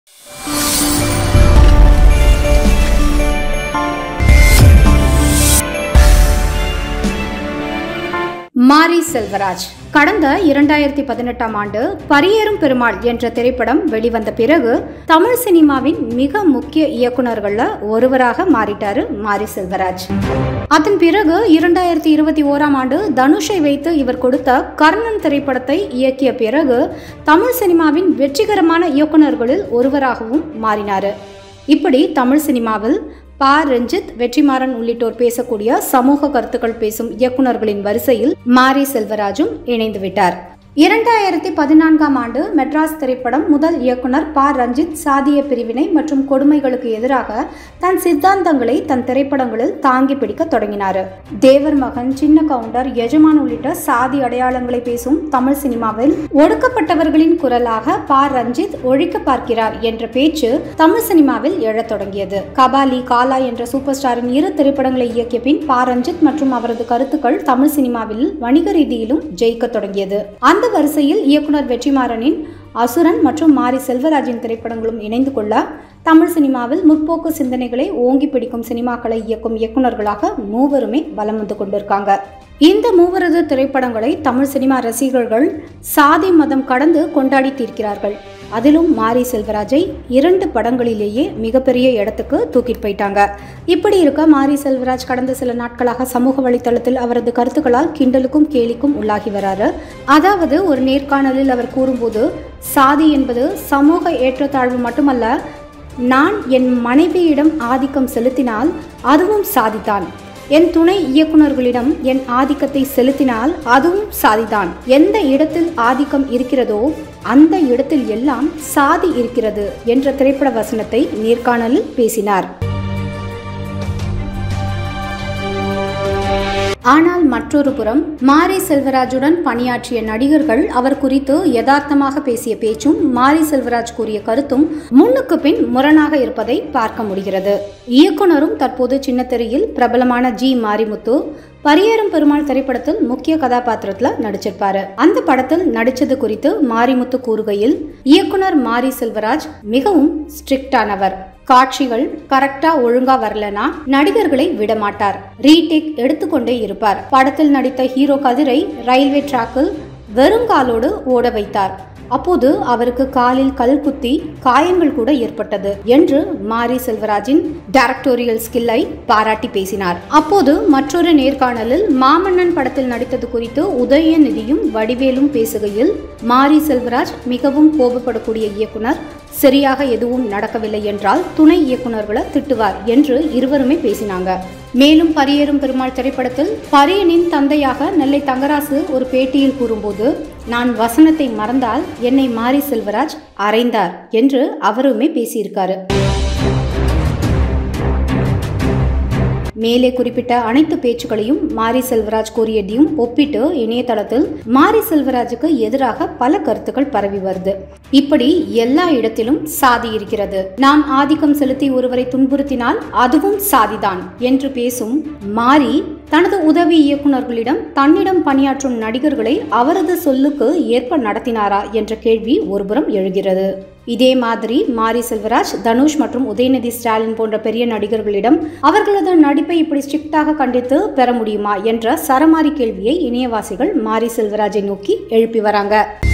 மாரி செல்வராஜ் கடந்த இரண்டாயிரத்தி பதினெட்டாம் ஆண்டு பரியேறும் பெருமாள் என்ற திரைப்படம் வெளிவந்த பிறகு தமிழ் சினிமாவின் மிக முக்கிய இயக்குனர்கள்ல ஒருவராக மாறிட்டாரு மாரி செல்வராஜ் அதன் பிறகு இரண்டாயிரத்தி இருபத்தி ஓராம் ஆண்டு தனுஷை வைத்து இவர் கொடுத்த கர்ணன் திரைப்படத்தை இயக்கிய பிறகு தமிழ் சினிமாவின் வெற்றிகரமான இயக்குனர்களில் ஒருவராகவும் மாறினார் இப்படி தமிழ் சினிமாவில் பா ரஞ்சித் வெற்றிமாறன் உள்ளிட்டோர் பேசக்கூடிய சமூக கருத்துக்கள் பேசும் இயக்குனர்களின் வரிசையில் மாரி செல்வராஜும் இணைந்து விட்டார் இரண்டாயிரத்தி பதினான்காம் ஆண்டு மெட்ராஸ் திரைப்படம் முதல் இயக்குனர் பா ரஞ்சித் சாதிய பிரிவினை மற்றும் கொடுமைகளுக்கு எதிராக தன் சித்தாந்தங்களை தன் திரைப்படங்களில் தாங்கி பிடிக்க தொடங்கினார் தேவர் மகன் சின்ன கவுண்டர் எஜமான் உள்ளிட்ட சாதி அடையாளங்களை பேசும் தமிழ் சினிமாவில் ஒடுக்கப்பட்டவர்களின் குரலாக பா ரஞ்சித் ஒழிக்க பார்க்கிறார் என்ற பேச்சு தமிழ் சினிமாவில் எழத் தொடங்கியது கபாலி காலா என்ற சூப்பர் ஸ்டாரின் இரு திரைப்படங்களை இயக்கிய பின் பா ரஞ்சித் மற்றும் அவரது கருத்துக்கள் தமிழ் சினிமாவில் வணிக ரீதியிலும் ஜெயிக்க தொடங்கியது அந்த வரிசையில் இயக்குனர் வெற்றிமாறனின் அசுரன் மற்றும் மாரி செல்வராஜின் திரைப்படங்களும் இணைந்து கொள்ள தமிழ் சினிமாவில் முற்போக்கு சிந்தனைகளை ஓங்கி பிடிக்கும் சினிமாக்களை இயக்கும் இயக்குனர்களாக மூவருமே வலம் வந்து கொண்டிருக்காங்க இந்த மூவரது திரைப்படங்களை தமிழ் சினிமா ரசிகர்கள் சாதி மதம் கடந்து கொண்டாடி தீர்க்கிறார்கள் அதிலும் மாரி செல்வராஜை இரண்டு படங்களிலேயே மிகப்பெரிய இடத்துக்கு தூக்கிட்டு போயிட்டாங்க இப்படி இருக்க மாரி செல்வராஜ் கடந்த சில நாட்களாக சமூக வலைத்தளத்தில் அவரது கருத்துக்களால் கிண்டலுக்கும் கேலிக்கும் உள்ளாகி வராரு அதாவது ஒரு நேர்காணலில் அவர் கூறும்போது சாதி என்பது சமூக ஏற்றத்தாழ்வு மட்டுமல்ல நான் என் மனைவியிடம் ஆதிக்கம் செலுத்தினால் அதுவும் சாதித்தான் என் துணை இயக்குநர்களிடம் என் ஆதிக்கத்தை செலுத்தினால் அதுவும் சாதிதான் எந்த இடத்தில் ஆதிக்கம் இருக்கிறதோ அந்த இடத்தில் எல்லாம் சாதி இருக்கிறது என்ற திரைப்பட வசனத்தை நேர்காணலில் பேசினார் ஆனால் மற்றொரு புறம் மாரி செல்வராஜுடன் பணியாற்றிய நடிகர்கள் அவர் குறித்து யதார்த்தமாக பேசிய பேச்சும் மாரி செல்வராஜ் கூறிய கருத்தும் முன்னுக்கு பின் முரணாக இருப்பதை பார்க்க முடிகிறது இயக்குனரும் தற்போது சின்னத்திரையில் பிரபலமான ஜி மாரிமுத்து பரியேறும் பெருமாள் திரைப்படத்தில் முக்கிய கதாபாத்திரத்துல நடிச்சிருப்பாரு அந்த படத்தில் நடிச்சது குறித்து மாரிமுத்து கூறுகையில் இயக்குனர் மாரி செல்வராஜ் மிகவும் ஸ்ட்ரிக்டானவர் காட்சிகள் கரெக்டா ஒழுங்கா வரலனா நடிகர்களை விடமாட்டார் ரீடேக் எடுத்துக்கொண்டே இருப்பார் படத்தில் நடித்த ஹீரோ கதிரை ரயில்வே டிராக்கில் வெறுங்காலோடு ஓட வைத்தார் அப்போது அவருக்கு காலில் கல் குத்தி காயங்கள் கூட ஏற்பட்டது என்று மாரி செல்வராஜின் டைரக்டோரியல் ஸ்கில்லை பாராட்டி பேசினார் அப்போது மற்றொரு நேர்காணலில் மாமன்னன் படத்தில் நடித்தது குறித்து உதயநிதியும் வடிவேலும் பேசுகையில் மாரி செல்வராஜ் மிகவும் கோபப்படக்கூடிய இயக்குனர் சரியாக எதுவும் நடக்கவில்லை என்றால் துணை இயக்குனர்களை திட்டுவார் என்று இருவருமே பேசினாங்க மேலும் பரியேறும் பெருமாள் திரைப்படத்தில் பரியனின் தந்தையாக நெல்லை தங்கராசு ஒரு பேட்டியில் கூறும்போது நான் வசனத்தை மறந்தால் என்னை மாரி செல்வராஜ் அறைந்தார் என்று அவருமே பேசியிருக்காரு மேலே குறிப்பிட்ட அனைத்து பேச்சுக்களையும் மாரி செல்வராஜ் கூறியதையும் ஒப்பிட்டு இணையதளத்தில் மாரி செல்வராஜுக்கு எதிராக பல கருத்துக்கள் பரவி வருது இப்படி எல்லா இடத்திலும் சாதி இருக்கிறது நாம் ஆதிக்கம் செலுத்தி ஒருவரை துன்புறுத்தினால் அதுவும் சாதிதான் என்று பேசும் மாரி தனது உதவி இயக்குநர்களிடம் தன்னிடம் பணியாற்றும் நடிகர்களை அவரது சொல்லுக்கு ஏற்ப நடத்தினாரா என்ற கேள்வி ஒருபுறம் எழுகிறது இதே மாதிரி மாரி செல்வராஜ் தனுஷ் மற்றும் உதயநிதி ஸ்டாலின் போன்ற பெரிய நடிகர்களிடம் அவர்களது நடிப்பை இப்படி ஸ்ட்ரிக்டாக கண்டித்து பெற முடியுமா என்ற சரமாரி கேள்வியை இணையவாசிகள் மாரி செல்வராஜை நோக்கி எழுப்பி வராங்க